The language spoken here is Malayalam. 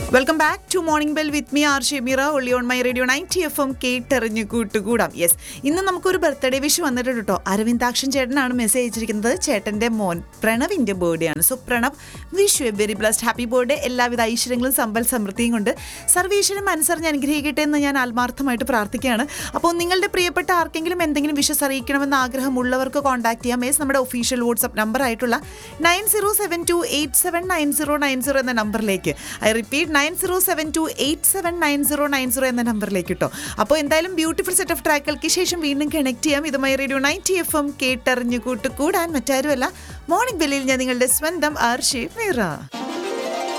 welcome back to morning bell with me R Shemeera ഒള്ളി on my radio ninety F M കേട്ടെറിഞ്ഞ് കൂട്ടുകൂടാം യെസ് ഇന്ന് നമുക്കൊരു ബർത്ത്ഡേ വിഷ് വന്നിട്ടുണ്ട് കേട്ടോ അരവിന്ദാക്ഷൻ ചേട്ടനാണ് മെസ്സേജ് അയച്ചിരിക്കുന്നത് ചേട്ടൻ്റെ മോൻ പ്രണവിൻ്റെ ബർത്ത്ഡേ ആണ് so Pranav wish you a very blessed happy birthday എല്ലാവിധ ഐശ്വര്യങ്ങളും സമ്പൽ സമൃദ്ധിയും കൊണ്ട് സർവീശ്വരൻ മനസ്സറിഞ്ഞ് അനുഗ്രഹിക്കട്ടെ എന്ന് ഞാൻ ആത്മാർത്ഥമായിട്ട് പ്രാർത്ഥിക്കുകയാണ് അപ്പോൾ നിങ്ങളുടെ പ്രിയപ്പെട്ട ആർക്കെങ്കിലും എന്തെങ്കിലും വിഷസ് അറിയിക്കണമെന്ന് ആഗ്രഹമുള്ളവർക്ക് കോൺടാക്ട് ചെയ്യാം യെസ് നമ്മുടെ ഒഫീഷ്യൽ വാട്സ്ആപ്പ് നമ്പർ ആയിട്ടുള്ള nine zero seven two eight seven nine zero nine zero എന്ന നമ്പറിലേക്ക് I repeat nine zero seven two eight seven nine zero nine zero എന്ന നമ്പറിലേക്ക് കേട്ടോ അപ്പോൾ എന്തായാലും ബ്യൂട്ടിഫുൾ സെറ്റ് ഓഫ് ട്രാക്കുകൾക്ക് ശേഷം വീണ്ടും കണക്ട് ചെയ്യാം ഇതുമായി റേഡിയോ നയൻറ്റി എഫ് എം കേട്ടറിഞ്ഞു കൂട്ട് കൂടാൻ മറ്റാരുമല്ല മോർണിംഗ് ബെല്ലിൽ ഞാൻ നിങ്ങളുടെ സ്വന്തം ആർ ഷേഫ് മീറ